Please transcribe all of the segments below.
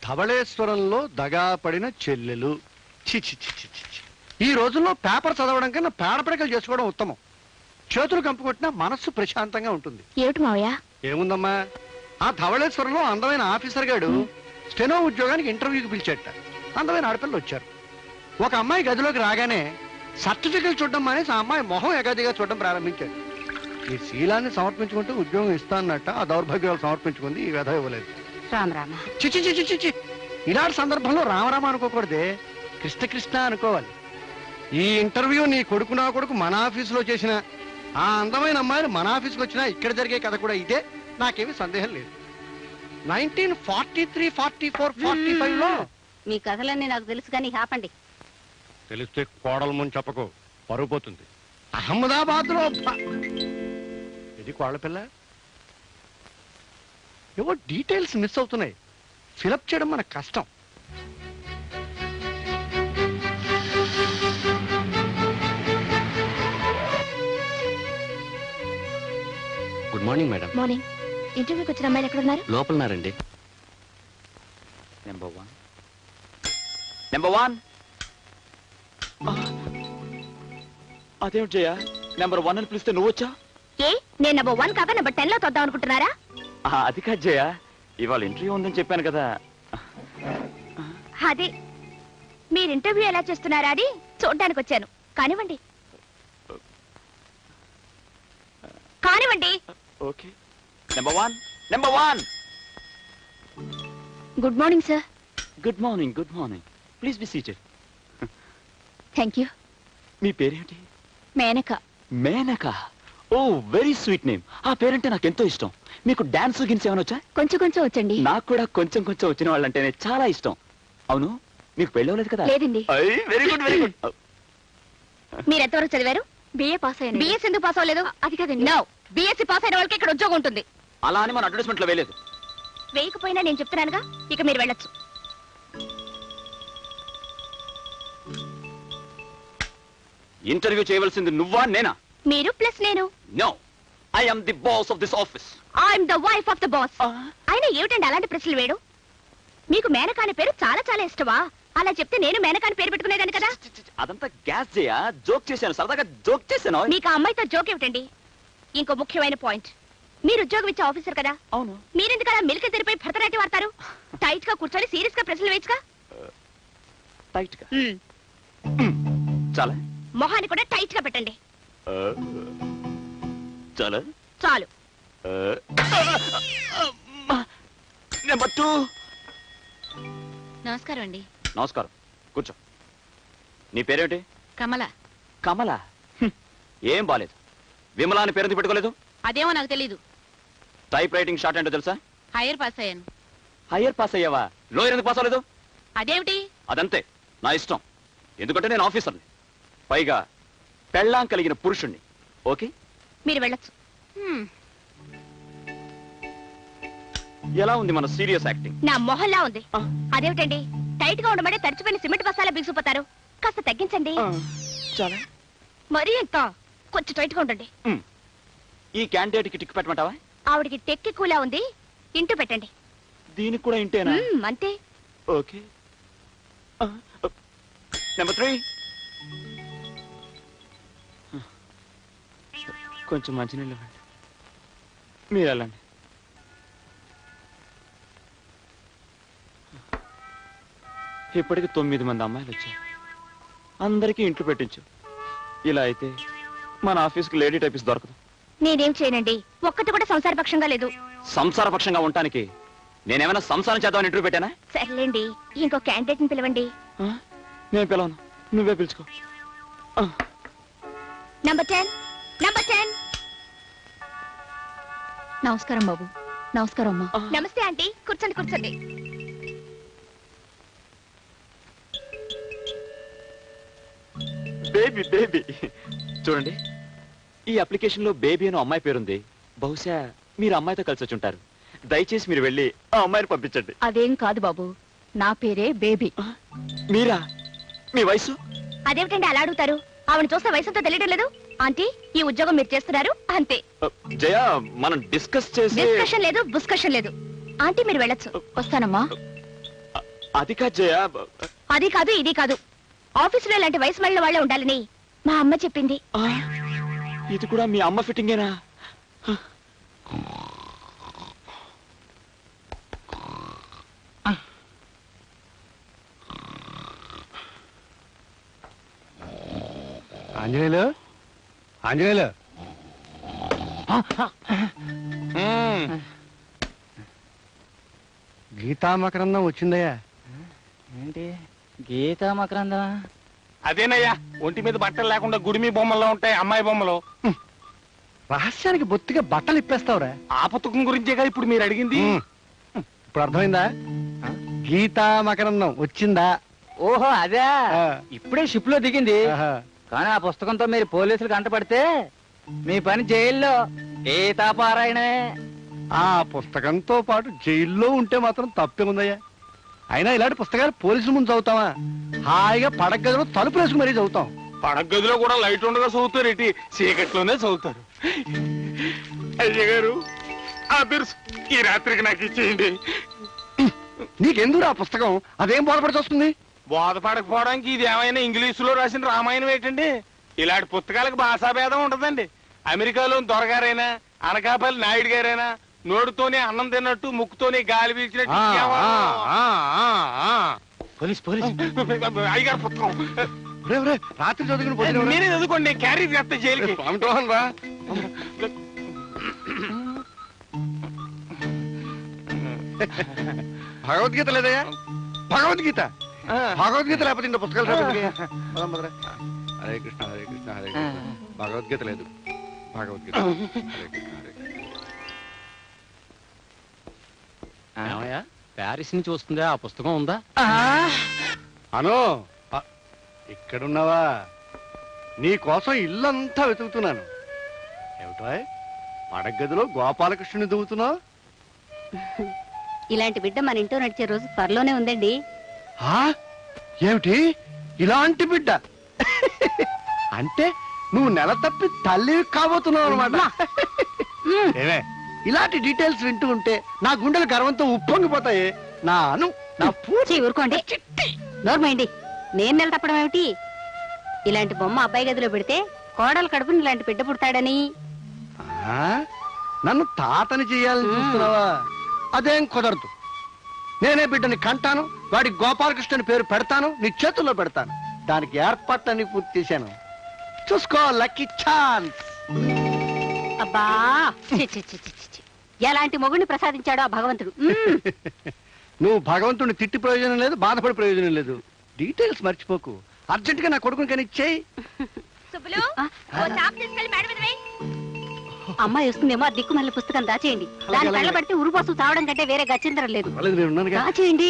ధవళేశ్వరంలో దగా పడిన చెల్లెలు చి చి చి చి చి చి. ఈ రోజుల్లో పేపర్ చదవడం కన్నా పేడపడకలు చేసుకోవడం ఉత్తమం చేతులు కంపుకొట్టినా మనస్సు ప్రశాంతంగా ఉంటుంది ఏమిటి మావయ్య ఏముందమ్మా ఆ ధవళేశ్వరంలో అందమైన ఆఫీసర్ గాడు స్టెనో ఉద్యోగానికి ఇంటర్వ్యూకి పిలిచేట అందమైన ఆడపిల్లలు వచ్చారు ఒక అమ్మాయి గదిలోకి రాగానే సర్టిఫికెట్ చూడడం మానేసి ఆ అమ్మాయి మొహం ఎగదిగా చూడడం ప్రారంభించాడు ఈ శీలాన్ని సమర్పించుకుంటూ ఉద్యోగం ఇస్తానన్నట్ట ఆ దౌర్భాగ్యాలు సమర్పించుకుంది ఈ వ్యధ ఇవ్వలేదు రామ రామ చిచి చిచి చిచి ఇలాంటి సందర్భంలో రామరామ అనుకోకూడదే కృష్ణ కృష్ణ అనుకోవాలి ఈ ఇంటర్వ్యూ నీ కొడుకు నా కొడుకు మన ఆఫీసులో చేసిన ఆ అందమైన అమ్మాయిని మన ఆఫీస్కి వచ్చినా ఇక్కడ జరిగే కథ కూడా ఇదే నాకేమీ సందేహం లేదు nineteen forty three forty four forty five లో మీ కథలన్నీ నాకు తెలుసు కానీ ఆపండి తెలిస్తే కోడల ముందు చెప్పకు పరుగు పోతుంది అహ్మదాబాద్ లో ఇది కోళ్ళ పిల్ల ఏవో డీటెయిల్స్ మిస్ అవుతున్నాయి ఫిలప్ చేయడం మన కష్టం గుడ్ మార్నింగ్ మేడం మార్నింగ్ ఇంటర్వ్యూకి వచ్చిన అమ్మాయిలు ఎక్కడ ఉన్నారు లోపలన్నారండి నెంబర్ వన్ నెంబర్ వన్ అదేమిటి జయ నెంబర్ వన్ అని పిలిస్తే నువ్వు వచ్చా ఏ నేను నెంబర్ వన్ కాక నెంబర్ టెన్ లో తొద్దాం అనుకుంటున్నారా అది కాదు జయ ఇవాళ ఇంటర్వ్యూ ఉందని చెప్పాను కదా అది మీరు ఇంటర్వ్యూ ఎలా చేస్తున్నారా అది చూడడానికి వచ్చాను కానివ్వండి కానివ్వండి okay number one number one good morning sir good morning good morning please be seated thank you మీ పేరేంటి Menaka Menaka oh very sweet name ఆ పేరంటే నాకు ఎంతో ఇష్టం మీకు డాన్స్ గిన్స్ ఏమైనా వచ్చా కొంచెం కొంచెం వచ్చండి నాకు కూడా కొంచెం కొంచెం వచ్చిన వాళ్ళంటేనే చాలా ఇష్టం అవును మీకు పెళ్ళవలేదు కదా లేదండి వెరీ గుడ్ వెరీ గుడ్ మీరు ఎంతవరకు చదివారు బిఏ పాస్ అయ్యాను బిఎస్ ఎందుకు పాస్ అవ్వలేదు అది కదండి నో బిఎస్సి పాస్ అయిన వాళ్ళకి ఇక్కడ ఉద్యోగం ఉంటుంది అలా అని మన అడ్వర్టైస్మెంట్ లో వేయలేదు వేయకపోయినా నేను చెప్తున్నానుగా ఇక మీరు వెళ్ళొచ్చు ఇంటర్వ్యూ చేయవలసింది నువ్వా నేనా మీరు ప్లస్ నేను no I am the boss of this office I'm the wife of the boss అయినా ఏమిటండి అలాంటి ప్రశ్నలు వేయడం మీకు మేనకాని పేరు చాలా చాలా ఇష్టమా అలా చెప్తే నేను మేనకాని పేరు పెట్టుకునేదాన్ని కదా అదంతా గ్యాస్ చేయ జోక్ చేశాను సరదాగా జోక్ చేశాను మీకు ఆ అమ్మాయితో జోక్ ఏమిటండి ఇంకో ముఖ్యమైన పాయింట్ మీరు ఉద్యోగం ఇచ్చే ఆఫీసర్ కదా అవును మీరెందుకు అలా మిల్క తెరిపై భరతనాట్యం వాడతారు టైట్ గా కూర్చొని సీరియస్ గా ప్రశ్నలు వేయచ్చుగా టైట్ గా చాలా మొహాన్ని కూడా టైట్ గా పెట్టండి చాలా చాలు నెంబర్ టూ నమస్కారం అండి నమస్కారం కూర్చో నీ పేరేంటి కమల కమల హ్మ్. ఏం బాలేదు విమలా అని పేరు ఎందుకు పెట్టుకోలేదు అదేమో నాకు తెలీదు టైప్ రైటింగ్ షార్ట్ ఏంటో తెలుసా హైయర్ పాస్ అయ్యాను హయ్యర్ పాస్ అయ్యావా లోయర్ ఎందుకు పాస్ అవ్వలేదు అదేమిటి అదంతే నా ఇష్టం ఎందుకంటే నేను ఆఫీసర్ని పైగా పెళ్ళాం కలిగిన పురుషుణ్ణి ఓకే మీరు వెళ్ళొచ్చు ఎలా ఉంది మన సీరియస్ యాక్టింగ్ నా మొహల్లా ఉంది ఆ. అదేమిటండి టైట్ గా ఉండమంటే తడిచిపోయిన సిమెంట్ బస్సాలా బిగుసిపోతారు కాస్త తగ్గించండి చాలా మరీ ఎంత కొంచెం టైట్ గా ఉండండి ఈ క్యాండిడేట్ కి టిక్ పెట్టమంటావా ఆవిడికి టెక్కి కూలా ఉంది ఇంటూ పెట్టండి దీనికి కూడా ఇంటేనా మ్మ్, అంతే ఓకే నెంబర్ త్రీ కొంచెం మంచినీళ్ళు ఇవ్వండి మీరు వెళ్ళండి ఇప్పటికి తొమ్మిది మంది అమ్మాయిలు వచ్చారు అందరికీ ఇంట్లో పెట్టించు ఇలా అయితే మన ఆఫీస్కి లేడీ టైపిస్ దొరకదు నేనేం చేయనండి ఒక్కటి కూడా సంసారపక్షంగా లేదు సంసారపక్షంగా ఉండటానికి నేనేమైనా సంసారం చేద్దామని ఇంటర్వ్యూ పెట్టానా సర్లేండి ఇంకో క్యాండిడేట్ ని పిలవండి ఆ? నేను పిలవను నువ్వే పిలుచుకో ఆ. నంబర్ టెన్ నంబర్ టెన్ నమస్కారం బాబు నమస్కారం అమ్మా ఆ. నమస్తే ఆంటీ కూర్చోండి కూర్చోండి బేబీ బేబీ చూడండి ఈ అప్లికేషన్ లో బేబీ అని అమ్మాయి పేరుంది బహుశా మీరు అమ్మాయితో కలిసి వచ్చి ఉంటారు దయచేసి మీరు వెళ్ళి ఆ అమ్మాయిని పంపించండి అదేం కాదు బాబు నా పేరే బేబీ ఆ, మీరా మీ వయసు అదేమిటండి అలా అడుగుతారు ఆవిడ చూస్తే వయసుతో తెలియడం లేదు ఆంటీ ఈ ఉద్యోగం మీరు చేస్తున్నారు అంతే ఆ, జయ మనం డిస్కస్ చేసి డిస్కషన్ లేదు బుస్కషన్ లేదు ఆంటీ మీరు వెళ్ళొచ్చు వస్తానమ్మా ఆ, అది కాదు జయ అది కాదు ఇది కాదు ఆఫీసులో ఇలాంటి వయసు మళ్ళీ వాళ్ళే ఉండాలని మా అమ్మ చెప్పింది ఆ, ఇది కూడా మీ అమ్మ ఫిట్టింగేనా ఆంజనేయులు ఆంజనేయులు గీతామకరందం వచ్చిందయ్యా ఏంటి గీతా మకరందా అదేనయ్యా ఒంటి మీద బట్టలు లేకుండా గుడిమి బొమ్మల్లో ఉంటాయి అమ్మాయి బొమ్మలు రహస్యానికి బొత్తిగా బట్టలు ఇప్పేస్తావురా ఆ పుస్తకం గురించేగా ఇప్పుడు మీరు అడిగింది ఉమ్. ఇప్పుడు అర్థమైందా గీతామకరందం వచ్చిందా ఓహో అదే ఆ. ఇప్పుడే షిప్ లో దిగింది ఆహా. కానీ ఆ పుస్తకంతో మీరు పోలీసులు కంటపడితే మీ పని జైల్లో గీతా పారాయణే ఆ పుస్తకంతో పాటు జైల్లో ఉంటే మాత్రం తప్పే ఉందయ్యా అయినా ఇలాంటి పుస్తకాలు పోలీసుల ముందు చదువుతావా హాయిగా పడక గదిలో తలుపు వేసుకుని మరీ చదువుతాం పడక గదిలో కూడా లైట్ ఉండగా చదువుతారు ఇటు చీకట్లోనే చదువుతారు అయ్య గారు ఆ బిర్స్ ఈ రాత్రికి నాకు ఇచ్చేయండి నీకెందుకు ఆ పుస్తకం అదేం బోధపడి వస్తుంది బోధపడకపోవడానికి ఇది ఏమైనా ఇంగ్లీషులో రాసిన రామాయణం ఏంటండి ఇలాంటి పుస్తకాలకు భాషాభేదం ఉంటదండి అమెరికాలో దొరగారైనా అనకాపల్లి నాయుడు గారైనా నోటితోనే అన్నం తిన్నట్టు ముక్కుతోనే గాలి పీల్చినట్టు పోలీస్ పోలీస్ అయ్యగారు పుస్తకం ఒరే, ఒరే, రాత్రి చదువుకుని పోతే మీరే చదువుకోండి క్యారీ చేస్తా జైలుకి రా భగవద్గీత లేదయ్యా భగవద్గీత భగవద్గీత లేకపోతే ఇంత పుస్తకాలు రాబోతున్నాయా? పదం పదరా. హరే కృష్ణ హరే కృష్ణ హరే కృష్ణ భగవద్గీత లేదు భగవద్గీత హరే కృష్ణ హరే కృష్ణ ఏమయ్యా ప్యారిస్ నుంచి వస్తుందా ఆ పుస్తకం ఉందా అను ఆ, ఇక్కడున్నావా నీ కోసం ఇల్లంతా వెతుకుతున్నాను ఏమిటో పడగదిలో గోపాలకృష్ణుని దువ్వుతున్నావు ఇలాంటి బిడ్డ మన ఇంట్లో నడిచే రోజు త్వరలోనే ఉందండి ఆ? ఏమిటి ఇలాంటి బిడ్డ అంటే నువ్వు నెల తప్పి తల్లి కాబోతున్నావు అనమాట ఏమే ఇలాంటి డీటెయిల్స్ వింటూ ఉంటే నా గుండెలు గర్వంతో ఉప్పొంగిపోతాయి నా అను నా పూర్తి చీ, ఊరుకోండి నోర్మైండి నేను నెల తప్పడం ఏమిటి ఇలాంటి బొమ్మ అబ్బాయి గదిలో పెడితే కోడలు కడుపుని ఇలాంటి బిడ్డ పుడతాడని ఆ? నన్ను తాతని చేయాలని చూస్తున్నావా అదేం కుదరదు నేనే బిడ్డని కంటాను వాడి గోపాలకృష్ణ పేరు పెడతాను నీ చేతుల్లో పెడతాను దానికి ఏర్పాట్లన్నీ పూర్తి చేశాను చూసుకో లక్కీ ఛాన్స్ అబ్బా ఛీ, ఛీ, ఛీ, ఛీ, ఛీ. ఎలాంటి మొగుడిని ప్రసాదించాడో ఆ భగవంతుడు మ్మ్. నువ్వు భగవంతుడిని తిట్టి ప్రయోజనం లేదు బాధపడి ప్రయోజనం లేదు డీటెయిల్స్ మర్చిపోకు అర్జెంట్ గా నా కొడుకుని కానీ ఇచ్చేయి సుబ్బులు ఓ చాప తీసుకెళ్ళి మేడం మీద వేయ్. అమ్మాయి వస్తుందేమో ఆ దిక్కుమల్లి పుస్తకం దాచేయండి దాని అలాగే. కళ్ళ పడితే ఉరుపోసు తావడం కంటే వేరే గచ్చిందరం లేదు పర్లేదు నేను ఉన్నానుగా దాచేయండి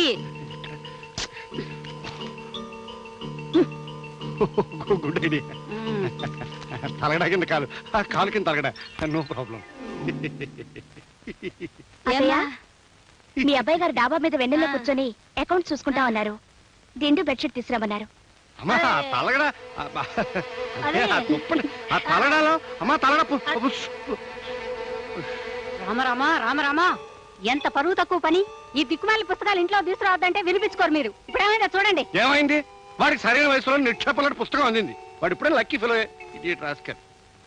గుడ్ ఐడియా మ్మ్. తలగడా కింద కాలు ఆ కాలు కింద తలగడా నో ప్రాబ్లం అత్తయ్య మీ అబ్బాయి గారు డాబా మీద వెన్నెల్లో కూర్చొని అకౌంట్ చూసుకుంటా ఉన్నారు దిండు బెడ్షీట్ తీసుకురామన్నారు అమ్మా ఆ తలగడా ఆ బా- అదే. ఆ తుప్పని ఆ తలగడాలో అమ్మా తలగడ పు- పుష్. రామ రామ రామ రామ ఎంత పరువు తక్కువ పని ఈ దిక్కుమాలి పుస్తకాలు ఇంట్లో తీసుకురావద్దంటే వినిపించుకోరు మీరు ఇప్పుడేమైనా చూడండి ఏమైంది వాడికి సరైన వయసులో నిక్షేపలాంటి పుస్తకం అందింది వాడు ఇప్పుడే లక్కీ ఫిలో ఇది రాస్కర్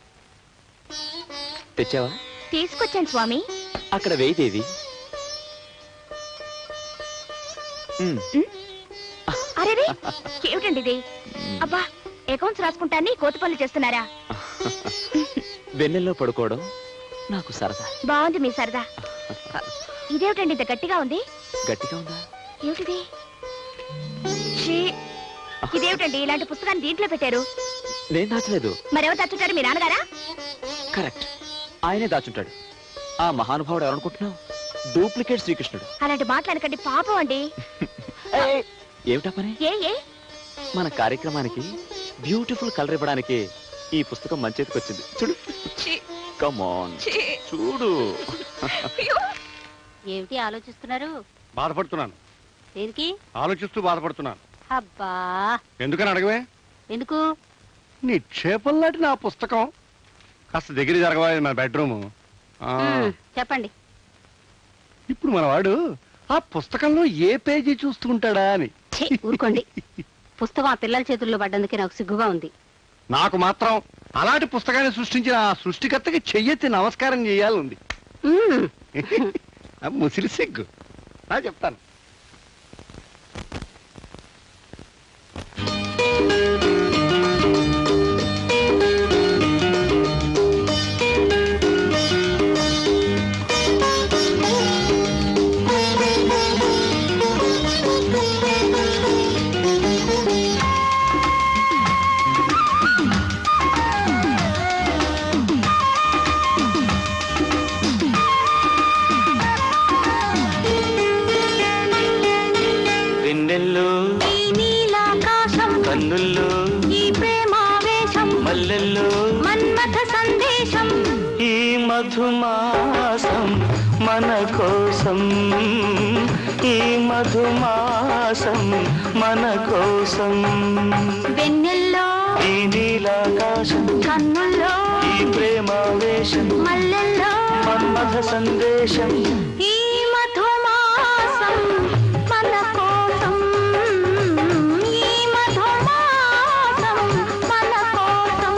తెచ్చావా తీసుకొచ్చాను స్వామి అక్కడ వెయిదేవి అరే ఏమిటండి ఇది అబ్బా అకౌంట్స్ రాసుకుంటాన్ని కోతిపల్లి చేస్తున్నారా వెన్నెల్లో పడుకోవడం నాకు సరదా బాగుంది మీ సరదా ఇదేమిటండి ఇంత గట్టిగా ఉంది గట్టిగా ఉందా ఏమిటిది ఛీ, ఇదేమిటండి ఇలాంటి పుస్తకాన్ని దీంట్లో పెట్టారు నేను దాచలేదు మరెవరు తచ్చుంటారు మీ నాన్నగారా కరెక్ట్ ఆయనే దాచుంటాడు ఆ మహానుభావుడు ఎవరనుకుంటున్నావు డూప్లికేట్ శ్రీకృష్ణుడు అలాంటి మాట్లాడకండి పాపం అండి ఏయ్, ఏమిటా పని ఏ ఏ మన కార్యక్రమానికి బ్యూటిఫుల్ కలర్ ఇవ్వడానికి ఈ పుస్తకం మంచి చేతికి వచ్చింది చూడు కమాన్ చూడు ఏమిటి ఆలోచిస్తున్నారు బాధపడుతున్నాను దేనికి ఆలోచిస్తూ బాధపడుతున్నాను అబ్బా ఎందుకని అడగవే ఎందుకు నిక్షేపం లాంటి నా పుస్తకం కాస్త దగ్గర జరగవాలి మన బెడ్రూమ్ మ్మ్, చెప్పండి ఇప్పుడు మన వాడు ఆ పుస్తకంలో ఏ పేజీ చూస్తుంటాడా అని ఛీ, ఊరుకోండి పుస్తకం ఆ పిల్లల చేతుల్లో పడ్డందుకే నాకు సిగ్గుగా ఉంది నాకు మాత్రం అలాంటి పుస్తకాన్ని సృష్టించిన ఆ సృష్టికర్తకి చెయ్యెత్తి నమస్కారం చేయాలంది మ్మ్. ఆ ముసిరి సిగ్గు నా చెప్తాను వెన్నెల్లో ఈ నీలాకాశం కన్నుల్లో ఈ ప్రేమావేశం మల్లెల్లో మన్మథ సందేశం ఈ మధుమాసం మన కోసం ఈ మధుమాసం మన కోసం వెన్నెల్లో ఈ నీలాకాశం కన్నుల్లో ఈ ప్రేమావేశం మల్లెల్లో మన్మథ సందేశం ఈ మధుమాసం మన కోసం ఈ మధుమాసం మన కోసం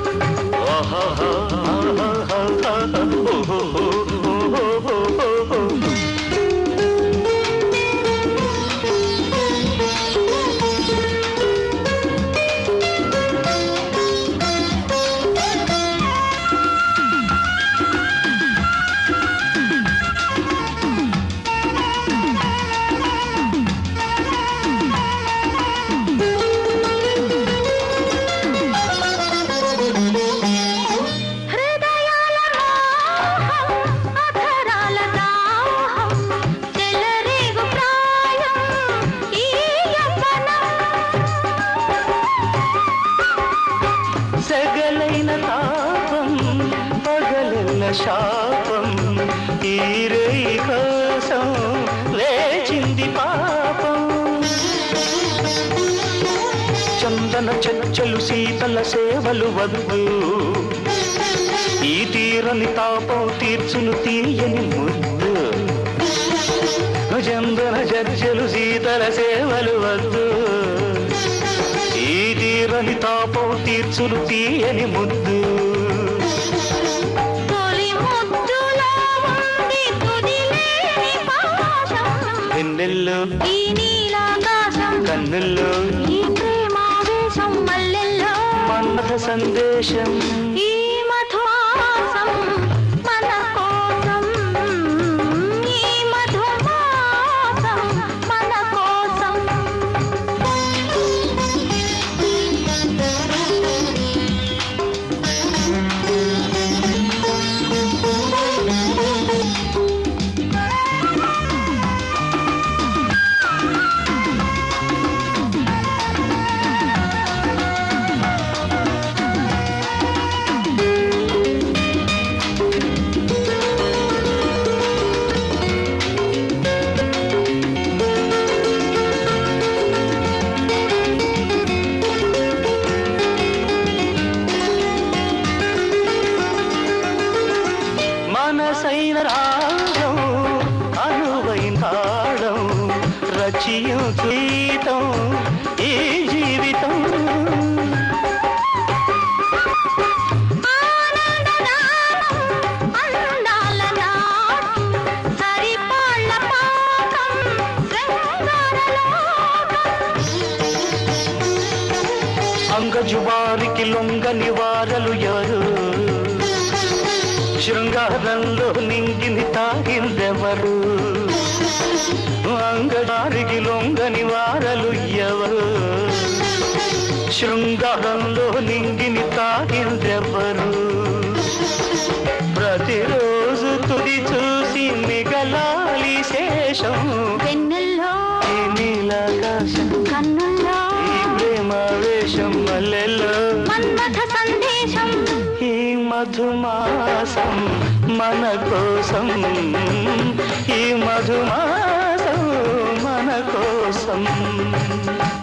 హృదయాల మోహం అధరాల దాహం చెలరేగు ప్రాయం ఈ యవ్వనం సెగలైన తాపం పగలెల్ల శాపం ఈ రేయి కోసం వేచింది పాపం చందన చచ్చలు శీతల సేవలు వద్దు ఈ తీరని తాపం తీర్చును తీయని ముద్దు చందన చర్చలు శీతల సేవలు వద్దు ఈ తీరని తాపం తీర్చును తీయని ముద్దు తొలి ముద్దులో ఉంది తుదిలేని పాశం వెన్నెల్లో ఈ నీలాకాశం కన్నుల్లో ఈ ప్రేమావేశం మల్లెల్లో మన్మథ సందేశం ఈ మధుమాసం మన కోసం ఈ మధుమాసం మన కోసం మనసైన రాగం అనువైన తాళం రచయం గీతం ఈ జీవితం అందాల నాటం సరిపాళ్ళ పాకం శృంగార అంగజు వారికి లొంగని వారలు ఎవరు శృంగారంలో నింగిని తాగిందెవరు అంగడారికి లొంగని వారలు ఎవరు శృంగారంలో నింగిని తాగిందెవరు ప్రతిరోజు తుది చూసి మిగలాలి శేషం వెన్నెల్లో ఈ నీలాకాశం కన్నుల్లో ఈ ప్రేమావేశం మల్లెల్లో మన్మథ సందేశం ఈ మధుమాసం మన కోసం ఈ మధుమాసం మన కోసం